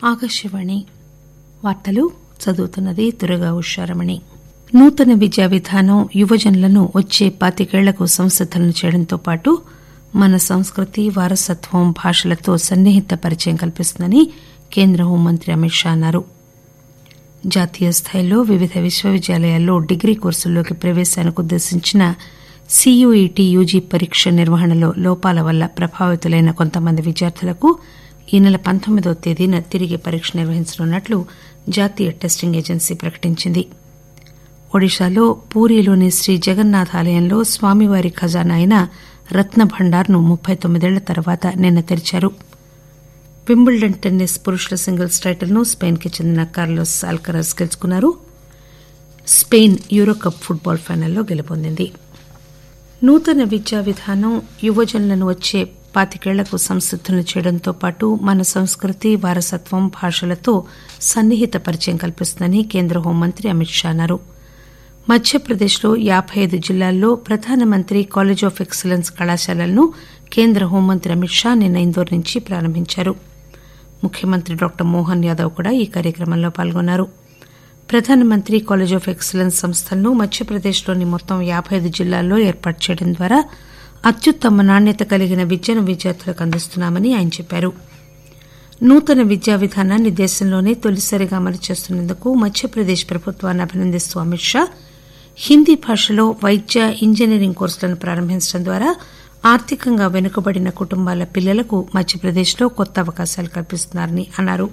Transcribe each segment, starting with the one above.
ఆకాశవాణి వార్తలు చదువుతున్నది దుర్గా ఉషారమణి నూతన విద్యా విధానం యువజనులను వచ్చే పాతికేళ్లకు సంసిద్దులను చేయడంతో పాటు మన సంస్కృతి వారసత్వం భాషలతో సన్నిహిత పరిచయం కల్పిస్తుందని కేంద్ర హోంమంత్రి అమిత్ షా అన్నారు జాతీయ స్థాయిలో వివిధ విశ్వవిద్యాలయాల్లో డిగ్రీ కోర్సుల్లోకి ప్రవేశానికి ఉద్దేశించిన సీయూఈటీ యూజీ పరీక్ష నిర్వహణలో లోపాల వల్ల ప్రభావితులైన కొంతమంది విద్యార్థులకు ఈ నెల పంతొమ్మిదవ తేదీన తిరిగి పరీక్ష నిర్వహించనున్నట్లు జాతీయ టెస్టింగ్ ఏజెన్సీ ప్రకటించింది ఒడిశాలో పూరీలోని శ్రీ జగన్నాథ్ ఆలయంలో స్వామివారి ఖజానా అయిన రత్న భండార్ను ముప్పై తొమ్మిదేళ్ల తర్వాత నిన్న తెరిచారు వింబుల్డన్ టెన్నిస్ పురుషుల సింగిల్స్ టైటిల్ను స్పెయిన్ కి చెందిన కార్లోస్ అల్కరాజ్ గెలుచుకున్నారు స్పెయిన్ యూరోకప్ ఫుట్బాల్ ఫైనల్లో గెలుపొందింది నూతన విద్యా విధానం యువజనులను వచ్చే పాతికేళ్లకు సంసిద్దులను చేయడంతో పాటు మన సంస్కృతి వారసత్వం భాషలతో సన్నిహిత పరిచయం కల్పిస్తుందని కేంద్ర హోంమంత్రి అమిత్ షా అన్నారు మధ్యప్రదేశ్లో యాబై ఐదు జిల్లాల్లో ప్రధానమంత్రి కాలేజ్ ఆఫ్ ఎక్సలెన్స్ కళాశాలలను కేంద్ర హోంమంత్రి అమిత్ షా నిన్న ఇందోర్ నుంచి ప్రారంభించారు ముఖ్యమంత్రి డాక్టర్ మోహన్ యాదవ్ కూడా ఈ కార్యక్రమంలో పాల్గొన్నారు ప్రధానమంత్రి కాలేజ్ ఆఫ్ ఎక్సలెన్స్ సంస్థలను మధ్యప్రదేశ్లోని మొత్తం యాబై ఐదు జిల్లాల్లో ఏర్పాటు చేయడం ద్వారా అత్యుత్తమ నాణ్యత కలిగిన విద్యను విద్యార్థులకు అందిస్తున్నామని ఆయన చెప్పారు నూతన విద్యా విధానాన్ని దేశంలోనే తొలిసారిగా అమలు చేస్తున్నందుకు మధ్యప్రదేశ్ ప్రభుత్వాన్ని అభినందిస్తూ అమిత్ షా హిందీ భాషలో వైద్య ఇంజనీరింగ్ కోర్సులను ప్రారంభించడం ద్వారా ఆర్థికంగా వెనుకబడిన కుటుంబాల పిల్లలకు మధ్యప్రదేశ్లో కొత్త అవకాశాలు కల్పిస్తున్నారని అన్నారు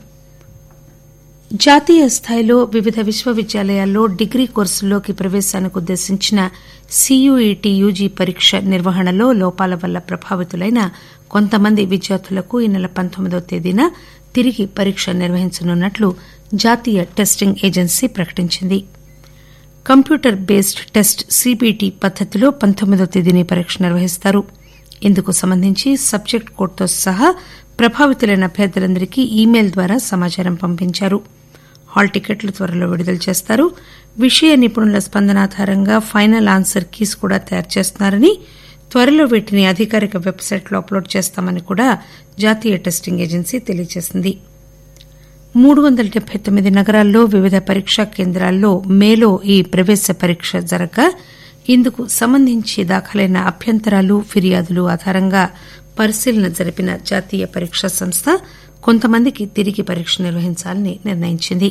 జాతీయ స్థాయిలో వివిధ విశ్వవిద్యాలయాల్లో డిగ్రీ కోర్సుల్లోకి ప్రవేశానికి ఉద్దేశించిన సీయూఈటీ యూజీ పరీక్ష నిర్వహణలో లోపాల వల్ల ప్రభావితులైన కొంతమంది విద్యార్థులకు ఈ నెల పంతొమ్మిదవ తేదీన తిరిగి పరీక్ష నిర్వహించనున్నట్లు జాతీయ టెస్టింగ్ ఏజెన్సీ ప్రకటించింది కంప్యూటర్ బేస్డ్ టెస్ట్ సీబీటీ పద్దతిలో పంతొమ్మిదవ తేదీన పరీక్ష నిర్వహిస్తారు ఇందుకు సంబంధించి సబ్జెక్టు కోడ్తో సహా ప్రభావితులైన అభ్యర్థులందరికీ ఈమెయిల్ ద్వారా సమాచారం పంపించారు హాల్ టికెట్లు త్వరలో విడుదల చేస్తారు విషయ నిపుణుల స్పందన ఆధారంగా ఫైనల్ ఆన్సర్ కీస్ కూడా తయారు చేస్తున్నారని త్వరలో వీటిని అధికారిక వెబ్సైట్లో అప్లోడ్ చేస్తామని కూడా జాతీయ టెస్టింగ్ ఏజెన్సీ తెలియజేసింది మూడు వందల డెబ్బై తొమ్మిది నగరాల్లో వివిధ పరీక్షా కేంద్రాల్లో మేలో ఈ ప్రవేశ పరీక్ష జరగగా ఇందుకు సంబంధించి దాఖలైన అభ్యంతరాలు ఫిర్యాదులు ఆధారంగా పరిశీలన జరిపిన జాతీయ పరీక్షా సంస్థ కొంతమందికి తిరిగి పరీక్ష నిర్వహించాలని నిర్ణయించింది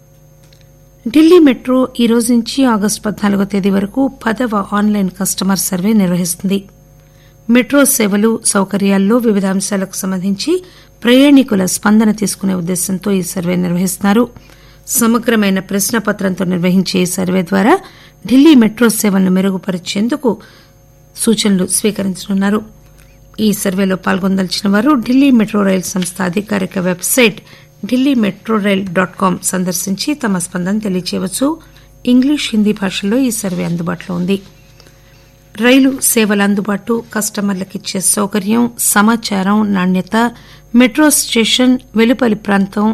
ఢిల్లీ మెట్రో ఈ రోజు నుంచి ఆగస్టు పద్నాలుగో తేదీ వరకు పదవ ఆన్లైన్ కస్టమర్ సర్వే నిర్వహిస్తుంది మెట్రో సేవలు సౌకర్యాల్లో వివిధ అంశాలకు సంబంధించి ప్రయాణికుల స్పందన తీసుకునే ఉద్దేశంతో ఈ సర్వే నిర్వహిస్తున్నారు సమగ్రమైన ప్రశ్నపత్రంతో నిర్వహించే ఈ సర్వే ద్వారా ఢిల్లీ మెట్రో సేవలను మెరుగుపరిచేందుకు సూచనలు స్వీకరించనున్నారు ఈ సర్వేలో పాల్గొనదలిచిన వారు ఢిల్లీ మెట్రో రైలు సంస్థ అధికారిక website Delhi metro rail dot com సందర్శించి తమ స్పందన తెలియజేయవచ్చు ఇంగ్లీష్ హిందీ భాషల్లో ఈ సర్వే అందుబాటులో ఉంది రైలు సేవల అందుబాటు కస్టమర్లకు ఇచ్చే సౌకర్యం సమాచారం నాణ్యత మెట్రో స్టేషన్ వెలుపలి ప్రాంతం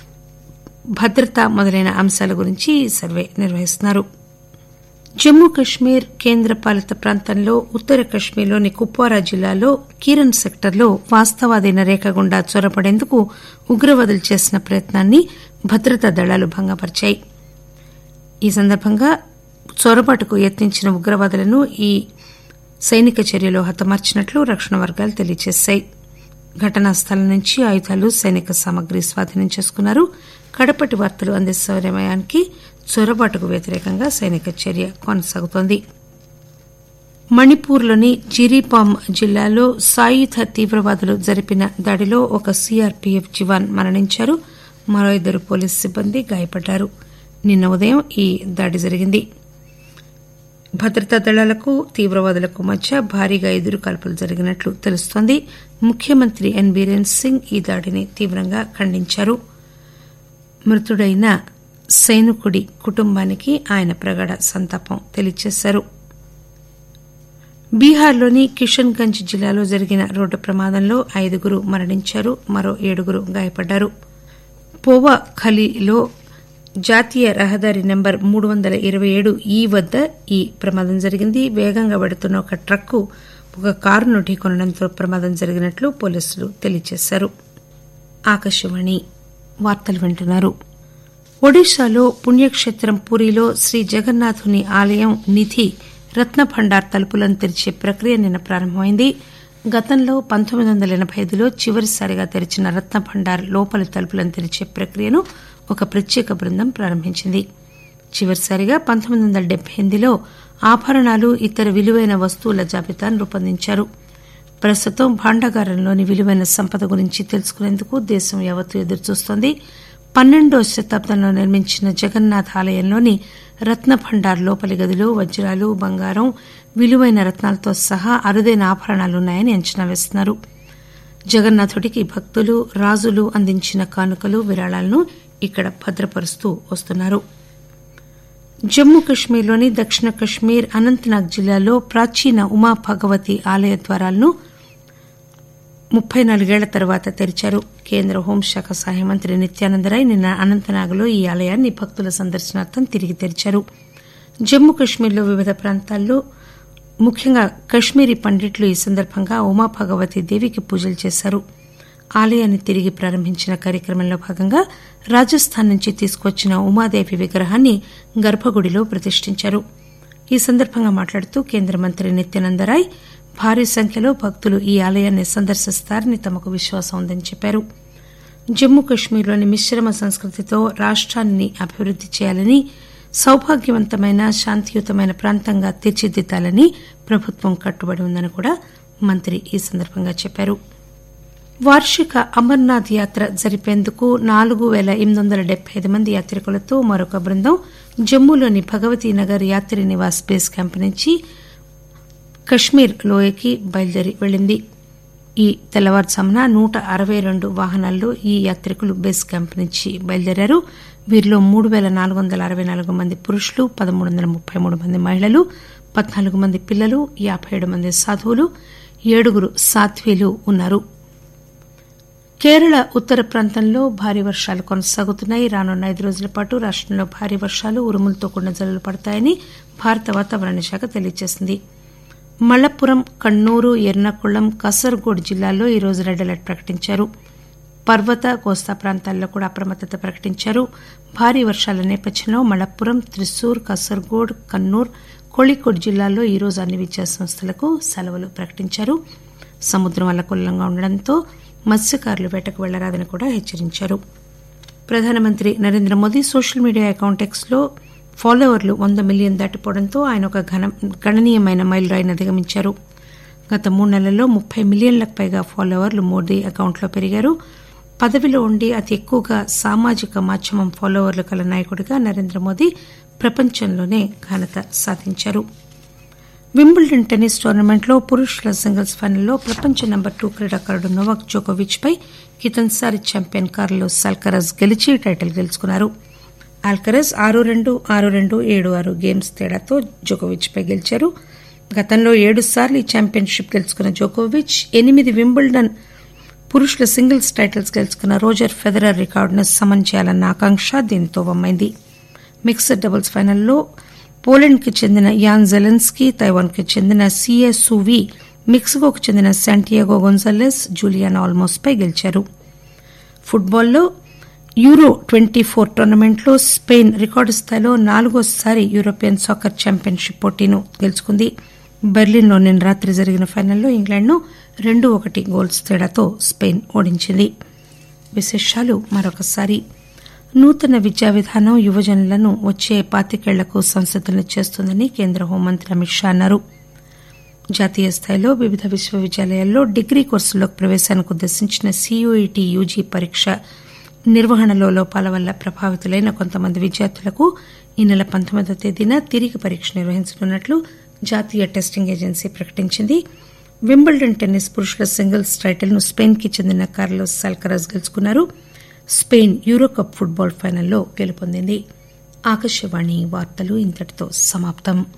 భద్రత మొదలైన అంశాల గురించి ఈ సర్వే నిర్వహిస్తున్నారు జమ్మూ కశ్మీర్ కేంద్ర పాలిత ప్రాంతంలో ఉత్తర కశ్మీర్లోని కుప్వారా జిల్లాలో కీరన్ సెక్టర్లో వాస్తవాదీన రేఖ గుండా చొరబడేందుకు ఉగ్రవాదులు చేసిన ప్రయత్నాన్ని భద్రతా దళాలు భంగపరిచాయి ఈ సందర్భంగా చొరబాటుకు యత్నించిన ఉగ్రవాదులను ఈ సైనిక చర్యలో హతమార్చినట్లు రక్షణ వర్గాలు తెలియజేశాయి ఘటనా స్థలం నుంచి ఆయుధాలు సైనిక సామగ్రి స్వాధీనం చేసుకున్నారు కడపటి వార్తలు అందే సమయానికి చొరబాటుకు వ్యతిరేకంగా సైనిక చర్య కొనసాగుతోంది మణిపూర్లోని జిరీపామ్ జిల్లాలో సాయుధ తీవ్రవాదులు జరిపిన దాడిలో ఒక సీఆర్పీఎఫ్ జవాన్ మరణించారు మరో ఇద్దరు పోలీసు సిబ్బంది గాయపడ్డారు నిన్న ఉదయం ఈ దాడి జరిగింది భద్రతా దళాలకు తీవ్రవాదులకు మధ్య భారీగా ఎదురు కాల్పులు జరిగినట్లు తెలుస్తోంది ముఖ్యమంత్రి ఎన్ బీరేన్ సింగ్ ఈ దాడిని తీవ్రంగా ఖండించారు మృతుడైన సైనికుడి కుటుంబానికి ఆయన ప్రగాఢ సంతాపం తెలియజేశారు బీహార్లోని కిషన్ గంజ్ జిల్లాలో జరిగిన రోడ్డు ప్రమాదంలో ఐదుగురు మరణించారు మరో ఏడుగురు గాయపడ్డారు పోవా ఖలీలో జాతీయ రహదారి నెంబర్ మూడు వందల ఇరవై ఏడు ఈ వద్ద ఈ ప్రమాదం జరిగింది వేగంగా వెడుతున్న ఒక ట్రక్కు ఒక కారును ఢీకొనడంతో ప్రమాదం జరిగినట్లు పోలీసులు తెలియజేశారు ఆకాశవాణి వార్తలు వింటున్నారు ఒడిశాలో పుణ్యక్షేత్రం పూరిలో శ్రీ జగన్నాథుని ఆలయం నిధి రత్న భండార్ తలుపులను తెరిచే ప్రక్రియ నిన్న ప్రారంభమైంది గతంలో పంతొమ్మిది వందల ఎనబై ఐదులో చివరిసారిగా తెరిచిన రత్న భండార్ లోపలి తలుపులను తెరిచే ప్రక్రియను ఒక ప్రత్యేక బృందం ప్రారంభించింది చివరిసారిగా పంతొమ్మిది వందల డెబ్బై ఎనిమిదిలో ఆభరణాలు ఇతర విలువైన వస్తువుల జాబితాను రూపొందించారు ప్రస్తుతం భాండాగారంలోని విలువైన సంపద గురించి తెలుసుకునేందుకు దేశం యావత్తు ఎదురుచూస్తోంది పన్నెండో శతాబ్దంలో నిర్మించిన జగన్నాథ్ ఆలయంలోని రత్న భండార్ లోపలి గదిలో వజ్రాలు బంగారం విలువైన రత్నాలతో సహా అరుదైన ఆభరణాలున్నాయని అంచనా వేస్తున్నారు జగన్నాథుడికి భక్తులు రాజులు అందించిన కానుకలు విరాళాలను ఇక్కడ భద్రపరుస్తూ వస్తున్నారు జమ్మూ కశ్మీర్లోని దక్షిణ కశ్మీర్ అనంతనాగ్ జిల్లాలో ప్రాచీన ఉమా భగవతి ఆలయ ద్వారాలను ముప్పై నాలుగేళ్ల తర్వాత తెరిచారు కేంద్ర హోంశాఖ సహాయ మంత్రి నిత్యానందరాయ్ నిన్న అనంతనాగ్లో ఈ ఆలయాన్ని భక్తుల సందర్శనార్థం తిరిగి తెరిచారు జమ్మూ కశ్మీర్లో వివిధ ప్రాంతాల్లో ముఖ్యంగా కశ్మీరీ పండిట్లు ఈ సందర్భంగా ఉమా భగవతి దేవికి పూజలు చేశారు ఆలయాన్ని తిరిగి ప్రారంభించిన కార్యక్రమంలో భాగంగా రాజస్థాన్ నుంచి తీసుకొచ్చిన ఉమాదేవి విగ్రహాన్ని గర్భగుడిలో ప్రతిష్ఠించారు ఈ సందర్భంగా మాట్లాడుతూ కేంద్ర మంత్రి నిత్యానందరాయ్ భారీ సంఖ్యలో భక్తులు ఈ ఆలయాన్ని సందర్శిస్తారని తమకు విశ్వాసం ఉందని చెప్పారు జమ్మూ కశ్మీర్లోని మిశ్రమ సంస్కృతితో రాష్ట్రాన్ని అభివృద్ది చేయాలని సౌభాగ్యవంతమైన శాంతియుతమైన ప్రాంతంగా తీర్చిదిద్దాలని ప్రభుత్వం కట్టుబడి ఉందని కూడా మంత్రి ఈ సందర్భంగా చెప్పారు వార్షిక అమర్నాథ్ యాత్ర జరిపేందుకు నాలుగు పేల ఎనిమిది వందల డెబ్బై ఐదు మంది యాత్రికులతో మరొక బృందం జమ్మూలోని భగవతీ నగర్ యాత్రి నివాస్ బేస్ క్యాంప్ నుంచి కశ్మీర్ లోయకి బయలుదేరి వెళ్లింది ఈ తెల్లవారుజామున నూట అరవై రెండు వాహనాల్లో ఈ యాత్రికులు బేస్ క్యాంప్ నుంచి బయలుదేరారు వీరిలో మూడు పేల నాలుగు వందల అరవై నాలుగు మంది పురుషులు పదమూడు వందల ముప్పై మూడు మంది మహిళలు పద్నాలుగు మంది పిల్లలు యాబై ఏడు మంది సాధువులు ఏడుగురు సాధ్వీలు ఉన్నారు కేరళ ఉత్తర ప్రాంతంలో భారీ వర్షాలు కొనసాగుతున్నాయి రానున్న ఐదు రోజుల పాటు రాష్టంలో భారీ వర్షాలు ఉరుములతో కూడిన జల్లులు పడతాయని భారత వాతావరణ శాఖ తెలియజేసింది మళప్పురం కన్నూరు ఎర్నాకుళం కసర్గోడ్ జిల్లాల్లో ఈరోజు రెడ్ అలర్ట్ ప్రకటించారు పర్వత కోస్తా ప్రాంతాల్లో కూడా అప్రమత్తత ప్రకటించారు భారీ వర్షాల నేపథ్యంలో మళప్పురం త్రిశూర్ కసర్గోడ్ కన్నూర్ కోళికోడ్ జిల్లాల్లో ఈరోజు అన్ని విద్యా సంస్థలకు సెలవులు ప్రకటించారు సముద్రం అల్లకొల్లంగా ఉండడంతో మత్స్యకారులు వేటకు వెళ్లరాదని కూడా హెచ్చరించారు ప్రధానమంత్రి Narendra Modi social media account X లో ఫాలోవర్లు వంద మిలియన్ దాటిపోవడంతో ఆయన ఒక గణనీయమైన మైలురాయిని అధిగమించారు గత మూడు నెలల్లో ముప్పై మిలియన్లకు పైగా ఫాలోవర్లు మోదీ అకౌంట్లో పెరిగారు పదవిలో ఉండి అతి ఎక్కువగా సామాజిక మాధ్యమం ఫాలోవర్లు కల నాయకుడిగా నరేంద్ర మోదీ ప్రపంచంలోనే ఘనత సాధించారు వింబుల్డన్ టెన్నిస్ టోర్నమెంట్లో పురుషుల సింగిల్స్ ఫైనల్లో ప్రపంచ నెంబర్ టూ క్రీడాకారుడు నోవాక్ జోకోవిచ్ పై కితన్సారి ఛాంపియన్ కార్లోస్ అల్కరజ్ గెలిచి టైటిల్ గెలుచుకున్నారు అల్కరజ్ ఆరు రెండు ఆరు రెండు ఏడు ఆరు గేమ్స్ తేడాతో జోకోవిచ్ పై గెలిచారు గతంలో ఏడు సార్లు ఈ ఛాంపియన్షిప్ గెలుచుకున్న జోకోవిచ్ ఎనిమిది వింబుల్డన్ పురుషుల సింగిల్స్ టైటిల్స్ గెలుచుకున్న రోజర్ ఫెదరర్ రికార్డును సమన్ చేయాలన్న ఆకాంక్ష దీంతో వమ్మైంది మిక్స్డ్ డబుల్స్ ఫైనల్లో పోలాండ్ కి చెందిన యాన్ జెలెన్స్కీ తైవాన్ కి చెందిన సిఏ సువి మెక్సికోకు చెందిన శాంటియాగో గొన్జాలెస్ జూలియాన్ ఆల్మోస్ పై గెలిచారు ఫుట్బాల్లో యూరో ట్వంటీ ఫోర్ టోర్నమెంట్లో స్పెయిన్ రికార్డు స్థాయిలో నాలుగోసారి యూరోపియన్ సాకర్ ఛాంపియన్షిప్ పోటీను గెలుచుకుంది బెర్లిన్లో నిన్న రాత్రి జరిగిన ఫైనల్లో ఇంగ్లాండ్ను రెండు ఒకటి గోల్స్ తేడాతో స్పెయిన్ ఓడించింది విశేషాలు మరొకసారి నూతన విద్యా విధానం యువజనులను వచ్చే పాతికేళ్లకు సంసిద్ధులను చేస్తుందని కేంద్ర హోంమంత్రి అమిత్ షా అన్నారు జాతీయ స్థాయిలో వివిధ విశ్వవిద్యాలయాల్లో డిగ్రీ కోర్సుల్లోకి ప్రవేశానికి ఉద్దేశించిన సీయూఈటీ యూజీ పరీక్ష నిర్వహణలో లోపాల వల్ల ప్రభావితులైన కొంతమంది విద్యార్థులకు ఈ నెల పంతొమ్మిదవ తేదీన తిరిగి పరీక్ష నిర్వహించనున్నట్లు జాతీయ టెస్టింగ్ ఏజెన్సీ ప్రకటించింది వింబుల్డన్ టెన్నిస్ పురుషుల సింగిల్స్ టైటిల్ను స్పెయిన్ కి చెందిన కార్లోస్ సాల్కరాజ్ గెలుచుకున్నారు స్పెయిన్ యూరోకప్ ఫుట్బాల్ ఫైనల్లో గెలుపొందింది ఆకాశవాణి వార్తలు ఇంతటితో సమాప్తం